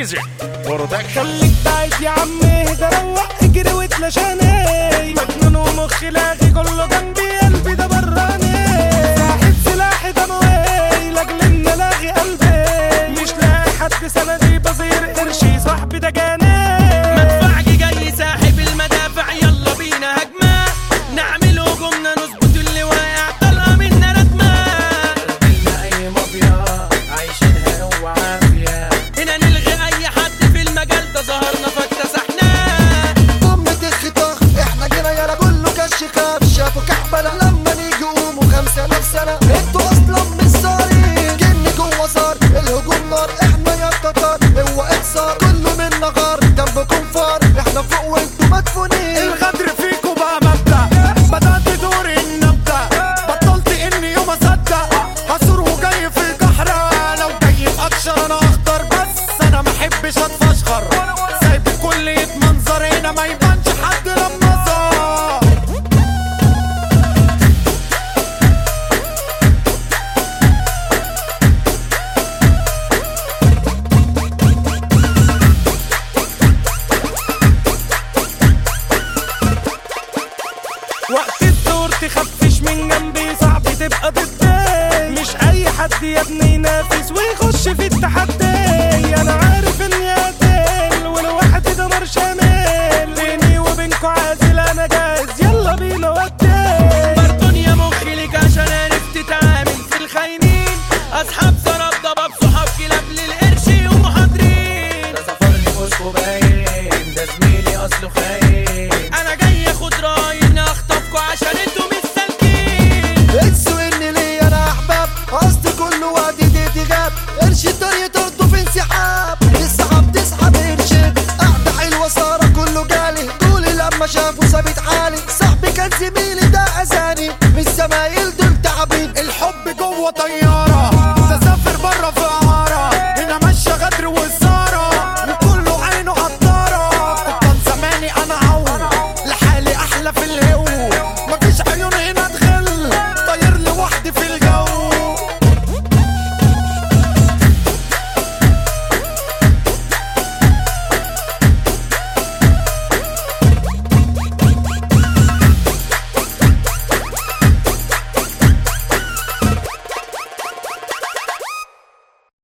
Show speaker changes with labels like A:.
A: ميوزك برودكشن
B: خليك بعيد يا عم اهدى روق اجري واتلاشاني مجنون ومخي لاغي كله جنبي قلبي ده براني ساحب سلاحي ده موي لاجل ان لاغي قلبي مش لاقي حد سندي بصير قرشي صاحبي ده جاني
C: مدفعجي جاي ساحب المدافع يلا بينا هجمة نعمل هجومنا نظبط اللي واقع طلقة منا ردمة
B: اي مافيا عايشينها هو عافيه
C: هنا نلغي اي حد في المجال ده ظهرنا فاكتسحناه
D: أمة الخطاخ احنا جينا يلا كله كش خاف شافوا كحبلة لما نيجي قوموا خمسة آلاف سنة انتوا أصلا مش صارين جن جوه صار الهجوم نار احنا يا التتار هو اكسار كله منا غار جنبكم فار احنا فوق وانتوا مدفونين
B: الغدر فيكوا بقى مبدأ بدأت دوري النبدأ بطلت اني يوم اصدق هصور وجاي في كحرة لو جاي بأكشر انا اخضر بس انا ما احبش اتفشخر سايب الكل يتمنظر هنا ما يبانش حد لما ظهر وقت الدور تخفش من جنبي صعب تبقى ضدي مش اي حد يا ابني ينافس ويخش في التحدي انا عارف اني قاتل والواحد دمر شامل بيني وبينكوا عازل انا جاهز يلا بينا ودي
C: برضون يا مخي ليك عشان عرفت تتعامل في الخاينين اصحاب سراب ضباب صحاب كلاب للقرش ومحاضرين
B: سفرني وسطه باين ده زميلي اصله خاين
C: انا جاي اخد رايي اخطفكوا عشان انتوا مش سالكين
D: انسوا اني ليا انا احباب قصدي كله وادي دي دي غاب قرش الدنيا طرده في انسحاب تسحب تسحب قرشين قعدة حلوة سارة كله جالي طولي لما شافوا ثابت حالي صاحبي كان زميلي ده اذاني مش زمايل دول تعبين
B: الحب جوه طيارة